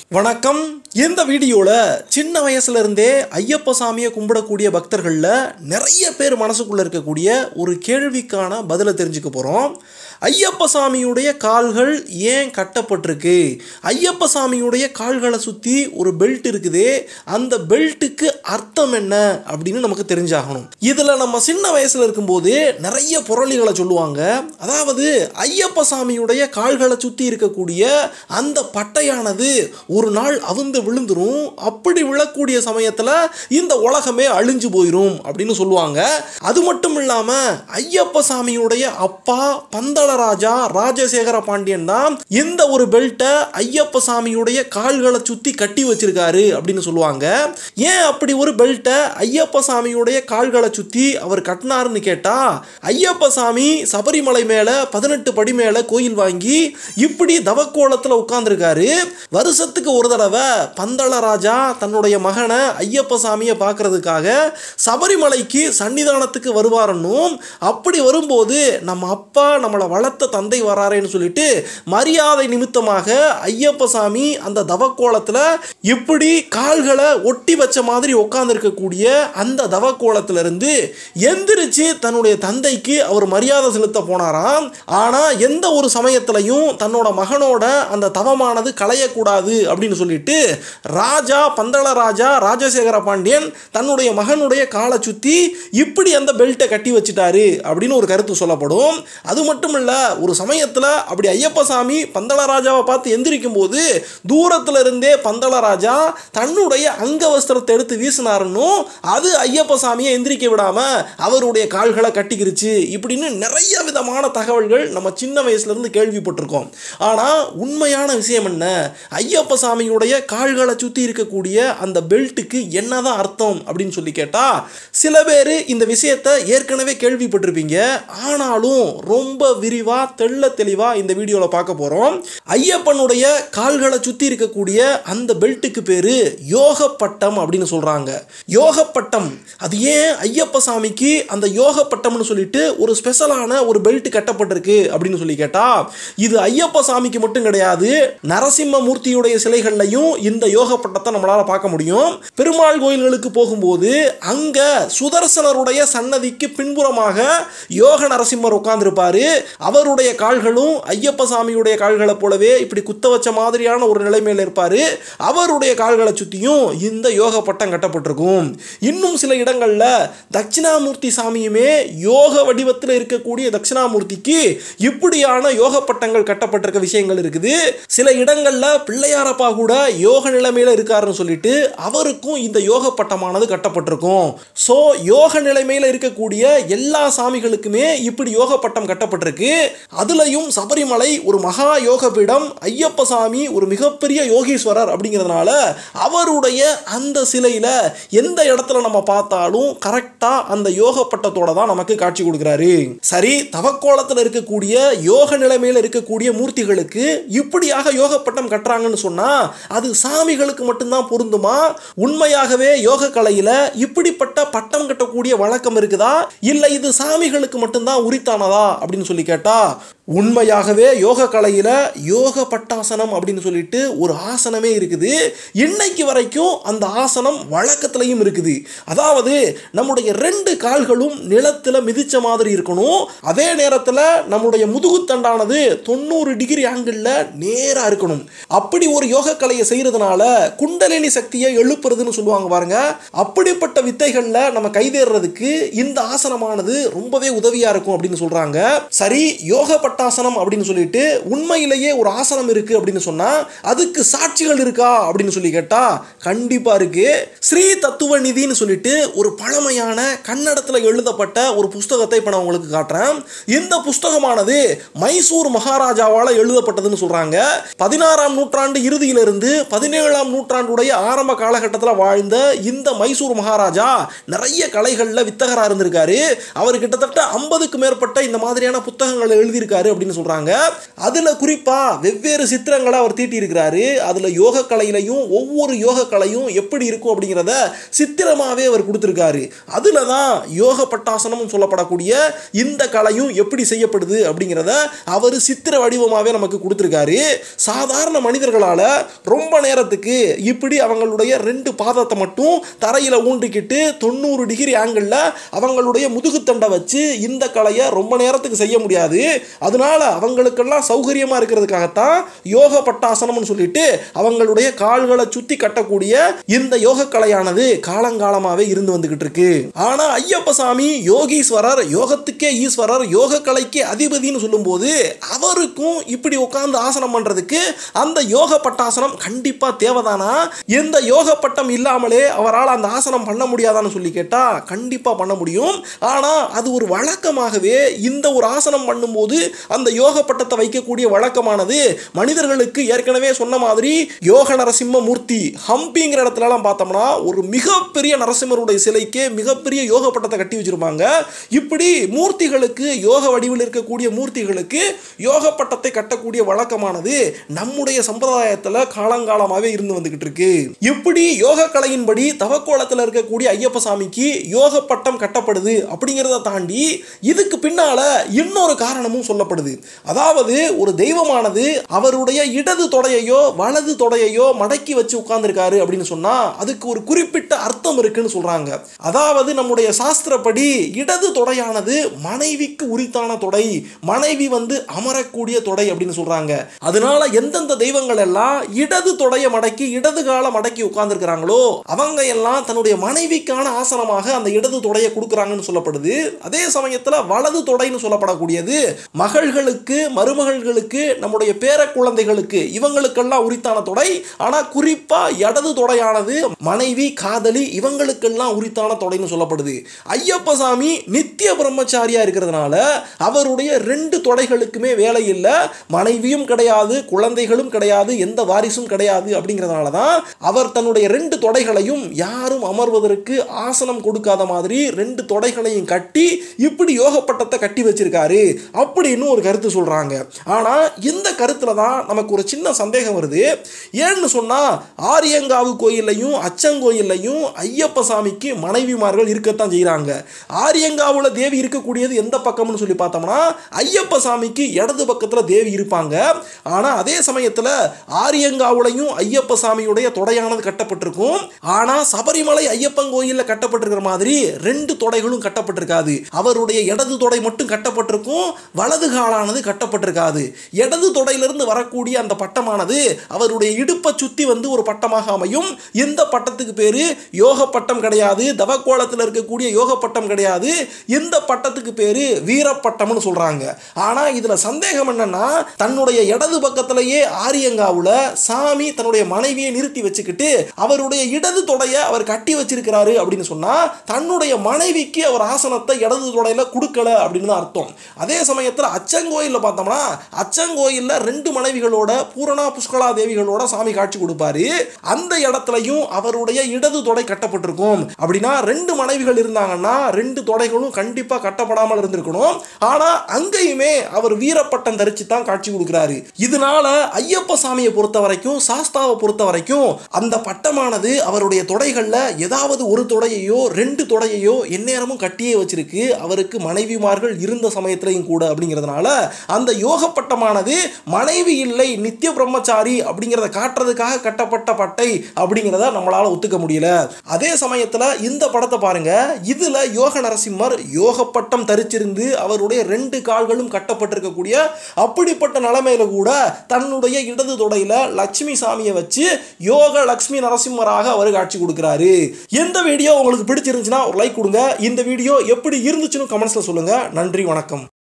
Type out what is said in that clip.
வணக்கம் இந்த வீடியோவில் சின்ன வயசுல இருந்தே ஐயப்ப சாமியை கும்பிடக்கூடிய பக்தர்களில் நிறைய பேர் மனசுக்குள்ள இருக்கக்கூடிய ஒரு கேள்விக்கான பதிலை தெரிஞ்சுக்க போகிறோம் ஐயப்ப சாமியுடைய கால்கள் ஏன் கட்டப்பட்டிருக்கு ஐயப்ப சாமியுடைய கால்களை சுற்றி ஒரு பெல்ட் இருக்குது அந்த பெல்ட்டுக்கு அர்த்தம் என்ன அப்படின்னு நமக்கு தெரிஞ்சாகணும் இதில் நம்ம சின்ன வயசில் இருக்கும்போது நிறைய புரளிகளை சொல்லுவாங்க அதாவது ஐயப்ப சாமியுடைய கால்களை சுற்றி இருக்கக்கூடிய அந்த பட்டையானது ஒரு நாள் அவுந்து விழுந்துரும் அப்படி விழக்கூடிய சமயத்தில் இந்த உலகமே அழிஞ்சு போயிடும் அப்படின்னு சொல்லுவாங்க அது மட்டும் இல்லாமல் ஐயப்ப சாமியுடைய அப்பா பந்தளராஜா ராஜசேகர பாண்டியன் தான் இந்த ஒரு பெல்ட்டை ஐயப்ப சாமியுடைய கால்களை சுற்றி கட்டி வச்சிருக்காரு அப்படின்னு சொல்லுவாங்க ஏன் அப்படி ஒரு பெல்ட்டை ஐயப்ப சாமியுடைய கால்களை சுற்றி அவர் கட்டினாருன்னு கேட்டால் ஐயப்ப சாமி சபரிமலை மேலே பதினெட்டு படி மேலே கோயில் வாங்கி இப்படி தவக்கோலத்தில் உட்கார்ந்துருக்காரு வருஷத்துக்கு ஒரு தடவை பந்தளராஜா தன்னுடைய மகனை ஐயப்ப சாமியை பார்க்கறதுக்காக சபரிமலைக்கு சன்னிதானத்துக்கு வருவாரன்னும் அப்படி வரும்போது நம்ம அப்பா நம்மளை வளர்த்த தந்தை வராரேன்னு சொல்லிட்டு மரியாதை நிமித்தமாக ஐயப்ப சாமி அந்த தவக்கோலத்தில் இப்படி கால்களை ஒட்டி வச்ச மாதிரி உட்காந்துருக்கக்கூடிய அந்த தவக்கோலத்திலிருந்து எந்திரிச்சு தன்னுடைய தந்தைக்கு அவர் மரியாதை செலுத்த போனாராம் ஆனால் எந்த ஒரு சமயத்திலையும் தன்னோட மகனோட அந்த தவமானது களையக்கூடாது அப்படின்னு சொல்லிட்டு ராஜா பந்தள ராஜா ராஜசேகர பாண்டியன் தன்னுடைய மகனுடைய காலை சுற்றி இப்படி அந்த பெல்ட்டை கட்டி வச்சுட்டாரு அப்படின்னு ஒரு கருத்து சொல்லப்படும் அது மட்டும் இல்லை ஒரு சமயத்தில் அப்படி ஐயப்ப சாமி பந்தள ராஜாவை பார்த்து எந்திரிக்கும் போது தூரத்தில் இருந்தே பந்தள ராஜா தன்னுடைய அங்க வஸ்திரத்தை எடுத்து வீசினாருன்னு அது ஐயப்ப சாமியை எந்திரிக்க விடாம அவருடைய கால்களை கட்டிக்கிருச்சு இப்படின்னு நிறைய விதமான தகவல்கள் நம்ம சின்ன வயசுல இருந்து கேள்விப்பட்டிருக்கோம் ஆனால் உண்மையான விஷயம் என்ன ஐயப்ப சாமியுடைய கால்களை சுற்றி இருக்கக்கூடிய அந்த பெல்ட்டுக்கு என்னதான் அர்த்தம் அப்படின்னு சொல்லி கேட்டால் சில பேர் இந்த விஷயத்தை ஏற்கனவே கேள்விப்பட்டிருப்பீங்க ஆனாலும் ரொம்ப விரிவாக தெள்ள தெளிவாக இந்த வீடியோவில் பார்க்க போகிறோம் ஐயப்பனுடைய கால்களை சுற்றி இருக்கக்கூடிய அந்த பெல்ட்டுக்கு பேர் யோக பட்டம் அப்படின்னு சொல்கிறாங்க யோக பட்டம் அது ஏன் ஐயப்ப சாமிக்கு அந்த யோக பட்டம்னு சொல்லிட்டு ஒரு ஸ்பெஷலான ஒரு பெல்ட் கட்டப்பட்டிருக்கு அப்படின்னு சொல்லி கேட்டால் இது ஐயப்ப சாமிக்கு மட்டும் கிடையாது நரசிம்ம மூர்த்தியுடைய சிலைகள்லையும் இந்த யோக பட்டத்தை நம்மளால் பார்க்க முடியும் பெருமாள் கோயில்களுக்கு போகும்போது அங்கே சுதர்சனருடைய சன்னதிக்கு பின்புறமாக யோக நரசிம்மர் உட்கார்ந்துருப்பாரு அவருடைய கால்களும் ஐயப்ப சாமியுடைய கால்களை போலவே இப்படி குத்த வச்ச மாதிரியான ஒரு நிலைமையில் இருப்பார் அவருடைய கால்களை சுற்றியும் இந்த யோக பட்டம் கட்டப்பட்டிருக்கும் இன்னும் சில இடங்களில் தட்சிணாமூர்த்தி சாமியுமே யோக வடிவத்தில் இருக்கக்கூடிய தட்சிணாமூர்த்திக்கு இப்படியான யோக பட்டங்கள் கட்டப்பட்டிருக்க விஷயங்கள் இருக்குது சில இடங்களில் பிள்ளையாரப்பா கூட யோக நிலைமையில் இருக்காருன்னு சொல்லிட்டு அவருக்கும் இந்த யோக பட்டமானது கட்டப்பட்டிருக்கும் ஸோ யோக நிலைமையில் இருக்கக்கூடிய எல்லா சாமிகளுக்குமே இப்படி யோக பட்டம் கட்டப்பட்டிருக்கு அதுலயும் சபரிமலை ஒரு மகா யோக பீடம் ஐயப்ப சாமி ஒரு மிகப்பெரிய யோகீஸ்வரர் அப்படிங்கிறதுனால அவருடைய அந்த சிலையில் எந்த இடத்துல நம்ம பார்த்தாலும் கரெக்டாக அந்த யோக பட்டத்தோட தான் நமக்கு காட்சி கொடுக்குறாரு சரி தவக்கோலத்தில் இருக்கக்கூடிய யோக நிலைமையில் இருக்கக்கூடிய மூர்த்திகளுக்கு இப்படியாக யோக பட்டம் கட்டுறாங்கன்னு சொன்னால் அது சாமிகளுக்கு மட்டும்தான் பொருந்துமா உண்மையாகவே யோக கலையில் இப்படிப்பட்ட பட்டம் கட்டக்கூடிய வழக்கம் இருக்குதா இல்லை இது சாமிகளுக்கு மட்டும்தான் உரித்தானதா அப்படின்னு சொல்லி கேட்டா உண்மையாகவே யோக கலையில் யோக பட்டாசனம் அப்படின்னு சொல்லிட்டு ஒரு ஆசனமே இருக்குது இன்னைக்கு வரைக்கும் அந்த ஆசனம் வழக்கத்துலையும் இருக்குது அதாவது நம்முடைய ரெண்டு கால்களும் நிலத்தில் மிதிச்ச மாதிரி இருக்கணும் அதே நேரத்தில் நம்முடைய முதுகுத்தண்டானது தொண்ணூறு டிகிரி ஆங்கிளில் நேராக இருக்கணும் அப்படி ஒரு யோக கலையை செய்கிறதுனால குண்டலினி சக்தியை எழுப்புறதுன்னு சொல்லுவாங்க பாருங்க அப்படிப்பட்ட வித்தைகளில் நம்ம கைதேறுறதுக்கு இந்த ஆசனமானது ரொம்பவே உதவியாக இருக்கும் அப்படின்னு சொல்கிறாங்க சரி யோக பட்டாசனம் அப்படின்னு சொல்லிட்டு உண்மையிலேயே ஒரு ஆசனம் இருக்கு அப்படின்னு சொன்னா அதுக்கு சாட்சிகள் இருக்கா அப்படின்னு சொல்லி கேட்டா கண்டிப்பா இருக்கு ஸ்ரீ தத்துவ நிதின்னு சொல்லிட்டு ஒரு பழமையான கன்னடத்தில் எழுதப்பட்ட ஒரு புஸ்தகத்தை இப்போ நான் உங்களுக்கு காட்டுறேன் இந்த புஸ்தகமானது மைசூர் மகாராஜாவால் எழுதப்பட்டதுன்னு சொல்றாங்க பதினாறாம் நூற்றாண்டு இறுதியிலிருந்து பதினேழாம் நூற்றாண்டுடைய ஆரம்ப காலகட்டத்தில் வாழ்ந்த இந்த மைசூர் மகாராஜா நிறைய கலைகளில் வித்தகராக இருந்திருக்காரு அவர் கிட்டத்தட்ட ஐம்பதுக்கு மேற்பட்ட இந்த மாதிரியான புத்தகங்களை எழுதியிருக்காரு இருக்கிறாரு அப்படின்னு சொல்றாங்க அதுல குறிப்பா வெவ்வேறு சித்திரங்களை அவர் தீட்டி இருக்கிறாரு அதுல யோக கலையிலையும் ஒவ்வொரு யோக கலையும் எப்படி இருக்கும் அப்படிங்கிறத சித்திரமாவே அவர் கொடுத்திருக்காரு அதுல தான் யோக பட்டாசனம் சொல்லப்படக்கூடிய இந்த கலையும் எப்படி செய்யப்படுது அப்படிங்கிறத அவர் சித்திர வடிவமாகவே நமக்கு கொடுத்துருக்காரு சாதாரண மனிதர்களால் ரொம்ப நேரத்துக்கு இப்படி அவங்களுடைய ரெண்டு பாதத்தை மட்டும் தரையில் ஊன்றிக்கிட்டு தொண்ணூறு டிகிரி ஆங்கிளில் அவங்களுடைய முதுகுத்தண்டை வச்சு இந்த கலையை ரொம்ப நேரத்துக்கு செய்ய முடியாது அதனால அவங்களுக்கெல்லாம் சௌகரியமாக இருக்கிறதுக்காகத்தான் யோக பட்டாசனம்னு சொல்லிட்டு அவங்களுடைய கால்களை சுற்றி கட்டக்கூடிய இந்த யோக கலையானது காலங்காலமாகவே இருந்து வந்துகிட்டு இருக்கு ஆனால் ஐயப்ப சாமி யோகீஸ்வரர் யோகத்துக்கே ஈஸ்வரர் யோக கலைக்கு அதிபதினு சொல்லும்போது அவருக்கும் இப்படி உட்கார்ந்து ஆசனம் பண்றதுக்கு அந்த யோக பட்டாசனம் கண்டிப்பா தேவைதானா எந்த யோக பட்டம் இல்லாமலே அவரால் அந்த ஆசனம் பண்ண முடியாதான்னு சொல்லி கேட்டா கண்டிப்பா பண்ண முடியும் ஆனா அது ஒரு வழக்கமாகவே இந்த ஒரு ஆசனம் பண்ணும்போது அந்த யோக பட்டத்தை வைக்கக்கூடிய வழக்கமானது மனிதர்களுக்கு ஏற்கனவே சொன்ன மாதிரி யோக நரசிம்ம மூர்த்தி ஹம்பிங்கிற இடத்துலலாம் பார்த்தோம்னா ஒரு மிகப்பெரிய நரசிம்மருடைய சிலைக்கு மிகப்பெரிய யோக பட்டத்தை கட்டி வச்சிருப்பாங்க இப்படி மூர்த்திகளுக்கு யோக வடிவில் இருக்கக்கூடிய மூர்த்திகளுக்கு யோக பட்டத்தை கட்டக்கூடிய வழக்கமானது நம்முடைய சம்பிரதாயத்தில் காலங்காலமாகவே இருந்து வந்துகிட்டு இருக்கு இப்படி யோக கலையின்படி தவக்கோலத்தில் இருக்கக்கூடிய ஐயப்ப சாமிக்கு யோக பட்டம் கட்டப்படுது அப்படிங்கிறத தாண்டி இதுக்கு பின்னால இன்னொரு காரணமும் சொல்லப்படுது அதாவது ஒரு தெய்வமானது அவருடைய இடது தொடையையோ வலது தொடையையோ மடக்கி வச்சு உட்கார்ந்துருக்காரு அப்படின்னு சொன்னா அதுக்கு ஒரு குறிப்பிட்ட அர்த்தம் இருக்குன்னு சொல்றாங்க அதாவது நம்முடைய சாஸ்திரப்படி இடது தொடையானது மனைவிக்கு உரித்தான தொடை மனைவி வந்து அமரக்கூடிய தொடை அப்படின்னு சொல்றாங்க அதனால எந்தெந்த தெய்வங்கள் எல்லாம் இடது தொடையை மடக்கி இடது கால மடக்கி உட்கார்ந்துருக்கிறாங்களோ அவங்க எல்லாம் தன்னுடைய மனைவிக்கான ஆசனமாக அந்த இடது தொடையை கொடுக்குறாங்கன்னு சொல்லப்படுது அதே சமயத்தில் வலது தொடைன்னு சொல்லப்படக்கூடியது மகள்களுக்கு மருமகள்களுக்கு நம்முடைய பேர குழந்தைகளுக்கு இவங்களுக்கெல்லாம் உரித்தான தொடை ஆனா குறிப்பா இடது தொடையானது மனைவி காதலி இவங்களுக்கெல்லாம் உரித்தான தொடைன்னு சொல்லப்படுது ஐயப்ப சாமி நித்திய பிரம்மச்சாரியா இருக்கிறதுனால அவருடைய ரெண்டு தொடைகளுக்குமே வேலை இல்லை மனைவியும் கிடையாது குழந்தைகளும் கிடையாது எந்த வாரிசும் கிடையாது அப்படிங்கிறதுனால தான் அவர் தன்னுடைய ரெண்டு தொடைகளையும் யாரும் அமர்வதற்கு ஆசனம் கொடுக்காத மாதிரி ரெண்டு தொடைகளையும் கட்டி இப்படி யோக பட்டத்தை கட்டி வச்சிருக்காரு அப்படின்னு ஒரு கருத்து சொல்றாங்க ஆனா இந்த கருத்துல தான் நமக்கு ஒரு சின்ன சந்தேகம் வருது ஏன்னு சொன்னா ஆரியங்காவு கோயில்லையும் அச்சங்கோயில்லையும் ஐயப்ப சாமிக்கு மனைவிமார்கள் இருக்கத்தான் செய்கிறாங்க ஆரியங்காவுல தேவி இருக்கக்கூடியது எந்த பக்கம்னு சொல்லி பார்த்தோம்னா ஐயப்ப சாமிக்கு இடது பக்கத்தில் தேவி இருப்பாங்க ஆனால் அதே சமயத்தில் ஆரியங்காவுலையும் ஐயப்ப சாமியுடைய தொடையானது கட்டப்பட்டிருக்கும் ஆனால் சபரிமலை ஐயப்பன் கோயிலில் கட்டப்பட்டிருக்கிற மாதிரி ரெண்டு தொடைகளும் கட்டப்பட்டிருக்காது அவருடைய இடது தொடை மட்டும் கட்டப்பட்டிருக்கும் வலது காலானது கட்டப்பட்டிருக்காது இடது தொடையிலிருந்து வரக்கூடிய அந்த பட்டமானது அவருடைய இடுப்பை சுற்றி வந்து ஒரு பட்டமாக அமையும் இந்த பட்டத்துக்கு பேர் யோக பட்டம் கிடையாது தவக்கோலத்தில் இருக்கக்கூடிய யோக பட்டம் கிடையாது இந்த பட்டத்துக்கு பேர் வீரப்பட்டம்னு சொல்கிறாங்க ஆனால் இதில் சந்தேகம் என்னன்னா தன்னுடைய இடது பக்கத்திலேயே ஆரியங்காவில் சாமி தன்னுடைய மனைவியை நிறுத்தி வச்சுக்கிட்டு அவருடைய இடது தொடையை அவர் கட்டி வச்சிருக்கிறாரு அப்படின்னு சொன்னால் தன்னுடைய மனைவிக்கு அவர் ஆசனத்தை இடது தொடையில கொடுக்கல அப்படின்னு தான் அர்த்தம் அதே சமயத்தில் அச்சங்கோயிலில் பார்த்தோம்னா அச்சங்கோயிலில் ரெண்டு மனைவிகளோட பூரணா புஷ்கலா தேவிகளோட சாமி காட்சி கொடுப்பாரு அந்த இடத்துலையும் அவருடைய இடது தொடை கட்டப்பட்டிருக்கும் அப்படின்னா ரெண்டு மனைவிகள் இருந்தாங்கன்னா ரெண்டு தொடைகளும் கண்டிப்பாக கட்டப்படாமல் இருந்திருக்கணும் ஆனால் அங்கேயுமே அவர் வீரப்பட்டம் தரிச்சு தான் காட்சி கொடுக்குறாரு இதனால ஐயப்ப சாமியை பொறுத்த வரைக்கும் சாஸ்தாவை பொறுத்த வரைக்கும் அந்த பட்டமானது அவருடைய தொடைகளில் ஏதாவது ஒரு தொடையையோ ரெண்டு தொடையையோ எந்நேரமும் கட்டியே வச்சிருக்கு அவருக்கு மனைவிமார்கள் இருந்த சமயத்திலையும் கூட அப்படிங்கிறதுனால அந்த யோக பட்டமானது மனைவி இல்லை நித்திய பிரம்மச்சாரி அப்படிங்கிறத காட்டுறதுக்காக கட்டப்பட்ட பட்டை அப்படிங்கிறத நம்மளால ஒத்துக்க முடியல அதே சமயத்தில் இந்த படத்தை பாருங்க இதுல யோக நரசிம்மர் யோக பட்டம் தரிச்சிருந்து அவருடைய ரெண்டு கால்களும் கட்டப்பட்டிருக்கக்கூடிய அப்படிப்பட்ட நிலைமையில கூட தன்னுடைய இடது தொடையில லட்சுமி சாமியை வச்சு யோக லட்சுமி நரசிம்மராக அவர் காட்சி கொடுக்கிறாரு எந்த வீடியோ உங்களுக்கு பிடிச்சிருந்துச்சுன்னா ஒரு லைக் கொடுங்க இந்த வீடியோ எப்படி இருந்துச்சுன்னு கமெண்ட்ஸ்ல சொல்லுங்க நன்றி வணக்கம்